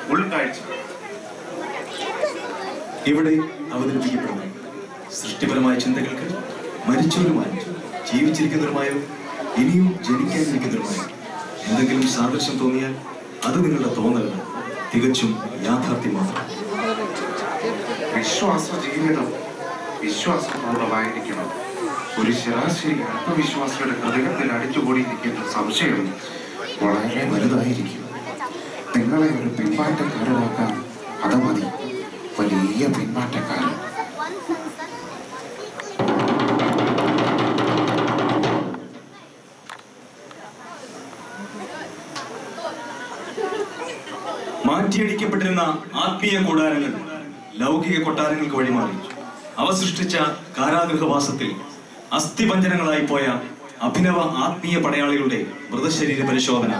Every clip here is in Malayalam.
ഉൾക്കാഴ്ച ഇവിടെ അവതരിപ്പിക്കപ്പെടുന്നു സൃഷ്ടിപരമായ ചിന്തകൾക്ക് മരിച്ചവരുമായും ജീവിച്ചിരിക്കുന്നവരുമായോ ഇനിയും ജനിക്കാനിരിക്കുന്നവരുമായോ എന്തെങ്കിലും സാദൃശ്യം തോന്നിയാൽ അത് നിങ്ങളുടെ തോന്നലല്ല തികച്ചും യാഥാർത്ഥ്യം മാത്രം വിശ്വാസ ജീവിതം വിശ്വാസപൂർവമായിരിക്കണം ഒരു ശരാശരി ആത്മവിശ്വാസിയുടെ ഹൃദയത്തിൽ അടിച്ചുകൂടിയിരിക്കുന്ന സംശയം വളരെ വലുതായിരിക്കും നിങ്ങളെ ഒരു പിന്മാറ്റക്കാരനാക്കാൻ അത് മതി വലിയ പിന്മാറ്റക്കാരൻ മാറ്റിയടിക്കപ്പെട്ടിരുന്ന ആത്മീയ കൂടാരങ്ങൾ ലൗകിക കൊട്ടാരങ്ങൾക്ക് വഴിമാറി അവ സൃഷ്ടിച്ച കാരാഗൃഹവാസത്തിൽ അസ്ഥിപഞ്ജനങ്ങളായി പോയ അഭിനവ ആത്മീയ പടയാളികളുടെ മൃതശരീര പരിശോധന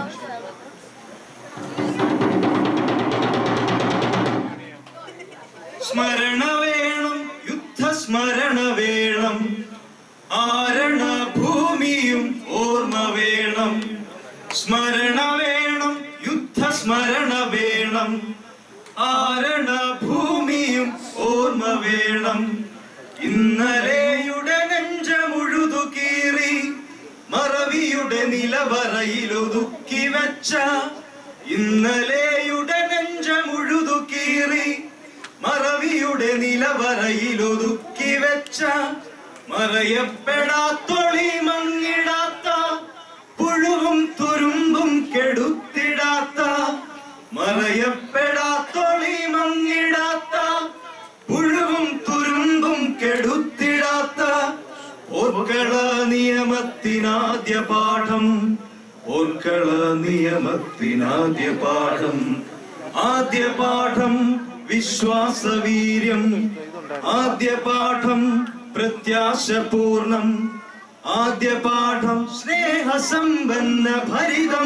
സ്മരണ വേണം യുദ്ധസ്മരണ വേണം ആരണ ഭൂമിയും ഓർമ്മ വേണം സ്മരണ വേണം യുദ്ധസ്മരണ വേണം ആരണ ഭൂമിയും ഓർമ്മ വേണം ഇന്നലെയുടെ നെഞ്ചമുഴുതു കീറി മറവിയുടെ നിലവറയിലൊതുക്കി വെച്ച ഇന്നലെയുടെ നെഞ്ചമുഴുതു കീറി മറവിയുടെ നിലവറയിലൊതുക്കി വെച്ച മറയപ്പെടാത്തൊളി മങ്ങിടാത്ത പുഴുവും തുരുമ്പും കെടുത്തിടാത്ത മറയപ്പെടാത്തൊളി മങ്ങിടാത്ത പുഴുവും തുരുമ്പും കെടുത്തിടാത്ത ഓർക്കള നിയമത്തിനാദ്യ പാഠം ഓർക്കള നിയമത്തിനാദ്യ പാഠം ആദ്യ പാഠം വിശ്വാസവീര്യം ആദ്യ പാഠം പ്രത്യാശപൂർണം ആദ്യ പാഠം സ്നേഹസമ്പന്ന ഭരിതം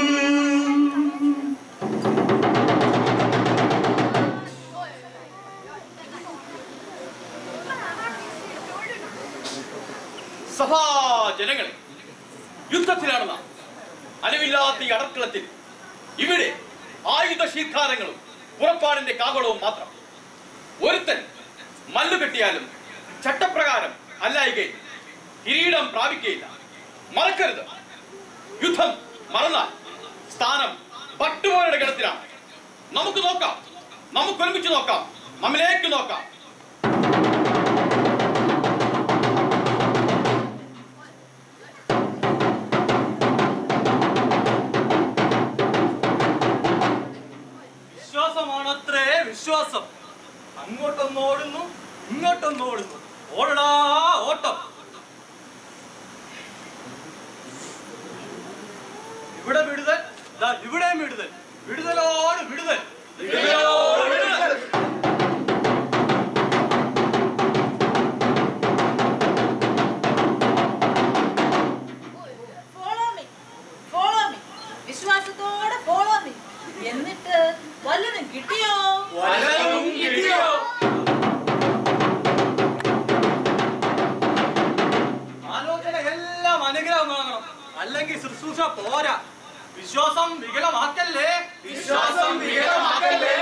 സഭാജനങ്ങളെ യുദ്ധത്തിലാണ് നാം അലവില്ലാത്ത ഈ അടക്കളത്തിൽ ഇവിടെ ആയുധ ശീർഘാരങ്ങളും പുറപ്പാടിന്റെ കാകളവും മാത്രം ഒരുത്തൻ മല്ലു കെട്ടിയാലും ചട്ടപ്രകാരം അല്ലായികയിൽ കിരീടം പ്രാപിക്കുകയില്ല മറക്കരുത് യുദ്ധം മറന്നാൽ സ്ഥാനം പട്ടുപോയുടെ ഗണത്തിലാണ് നമുക്ക് നോക്കാം നമുക്ക് ഒരുമിച്ച് നോക്കാം നമ്മിലേക്ക് നോക്കാം വിശ്വാസമാണത്രേ വിശ്വാസം അങ്ങോട്ടൊന്നോടുന്നു ഇങ്ങോട്ടൊന്നോടുന്നു ഓടടാ ഓട്ടം ഇവിടെ വിടുതൽ ദാ ഇവിടെയും വിടുതൽ വിടുതലോട് വിടുതൽ വിടുതലോട് വിടുതൽ ഫോളോ മീ ഫോളോ മീ വിശ്വാസത്തോടെ ഫോളോ മീ എന്നിട്ട് വല്ലതും കിട്ടിയോ വല്ലതും കിട്ടിയോ ആലോചന എല്ലാം അനുഗ്രഹമാകണം അല്ലെങ്കിൽ ശുശ്രൂഷ പോരാ വിശ്വാസം വികലമാക്കല്ലേ വിശ്വാസം വികലമാക്കല്ലേ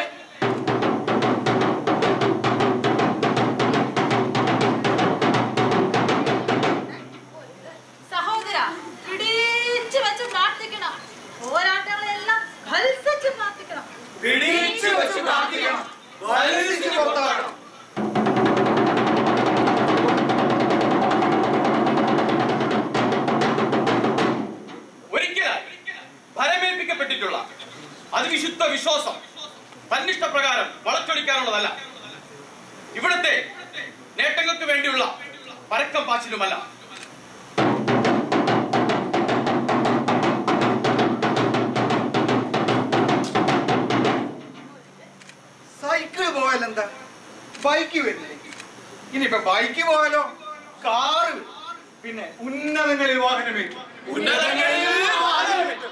സഹോദര പിടിച്ചു വെച്ച് പ്രാർത്ഥിക്കണം പോരാട്ടങ്ങളെല്ലാം മത്സരിച്ച് പ്രാർത്ഥിക്കണം പിടിച്ചു വെച്ച് പ്രാർത്ഥിക്കണം വലിച്ചു പുറത്താകണം ഒരിക്കലായി ഭരമേൽപ്പിക്കപ്പെട്ടിട്ടുള്ള അതിവിശുദ്ധ വിശ്വാസം തന്നിഷ്ടപ്രകാരം വളച്ചൊടിക്കാനുള്ളതല്ല ഇവിടത്തെ നേട്ടങ്ങൾക്ക് വേണ്ടിയുള്ള പരക്കം പാച്ചിലുമല്ല സൈക്കിൾ പോയാൽ എന്താ ബൈക്ക് വരില്ലേ ഇനിയിപ്പൊ ബൈക്ക് പോയാലോ കാറ് വരും. പിന്നെ ഉന്നതങ്ങളിൽ വാഹനമേറ്റും ഉന്നതങ്ങളിൽ വാഹനമേറ്റും.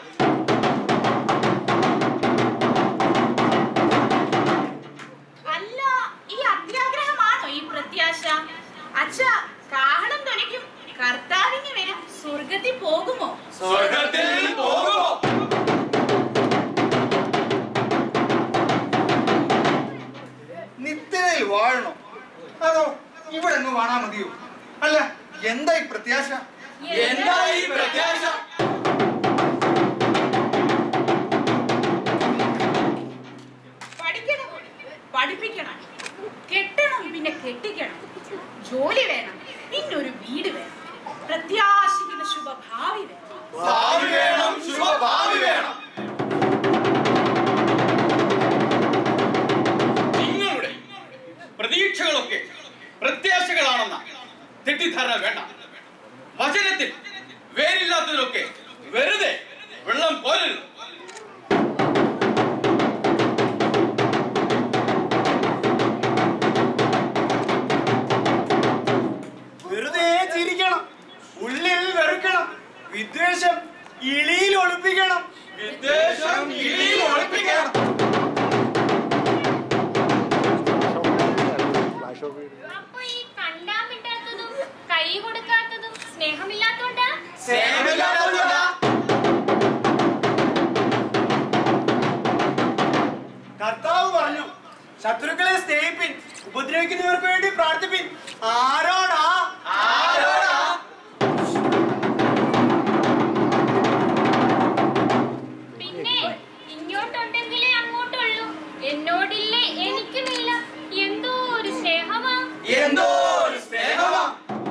അല്ല ഈ അത്യാഗ്രഹമാണോ ഈ പ്രത്യാശ അച്ഛാ കാഹളം തൊലിക്കും കർത്താവിന് വരും സ്വർഗത്തിൽ പോകുമോ സ്വർഗത്തിൽ പോകുമോ വാഴണോ അതോ ഇവിടെ അങ്ങ് വാണാ മതിയോ അല്ല എന്താ ഈ പ്രത്യാശ എന്താ ഈ പ്രത്യാശ പഠിക്കണം പഠിപ്പിക്കണം കെട്ടണം പിന്നെ കെട്ടിക്കണം ജോലി വേണം പിന്നൊരു വീട് വേണം പ്രത്യാശിക്കുന്ന ശുഭഭാവി വേണം ഭാവി വേണം ശുഭഭാവി വേണം നിങ്ങളുടെ പ്രതീക്ഷകളൊക്കെ പ്രത്യാശകളാണെന്ന തെറ്റിദ്ധാരണ വേണ്ട വചനത്തിൽ വേരില്ലാത്തതിലൊക്കെ വെറുതെ വെള്ളം കോരരുത് വെറുതെ ചിരിക്കണം ഉള്ളിൽ വെറുക്കണം വിദ്വേഷം ഇളിയിൽ ഒളിപ്പിക്കണം വിദ്വേഷം ഇടിയിൽ ഒളിപ്പിക്കണം അപ്പൊ ഈ കണ്ടാ മിണ്ടാത്തതും കൈ കൊടുക്കാത്തതും സ്നേഹമില്ലാത്തോണ്ടാ സ്നേഹമില്ലാത്തതുകൊണ്ടാ കർത്താവ് പറഞ്ഞു ശത്രുക്കളെ സ്നേഹിപ്പിൻ ഉപദ്രവിക്കുന്നവർക്ക് വേണ്ടി പ്രാർത്ഥിപ്പിൻ ആരോടാ ആരോടാ പിന്നെ ഇങ്ങോട്ടുണ്ടെങ്കിലേ അങ്ങോട്ടുള്ളൂ എന്നോടില്ലേ എനിക്കുമില്ല എന്തോ ഒരു സ്നേഹമാ എന്തോ ഒരു സ്നേഹമാ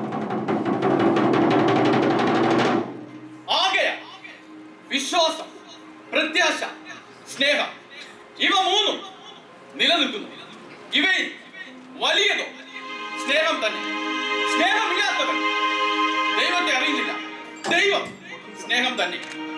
ആകെയ വിശ്വാസം പ്രത്യാശ സ്നേഹം ഇവ മൂന്നും നിലനിൽക്കുന്നു ഇവയിൽ വലിയതോ സ്നേഹം തന്നെ സ്നേഹമില്ലാത്തവൻ ദൈവത്തെ അറിയുന്നില്ല ദൈവം സ്നേഹം തന്നെ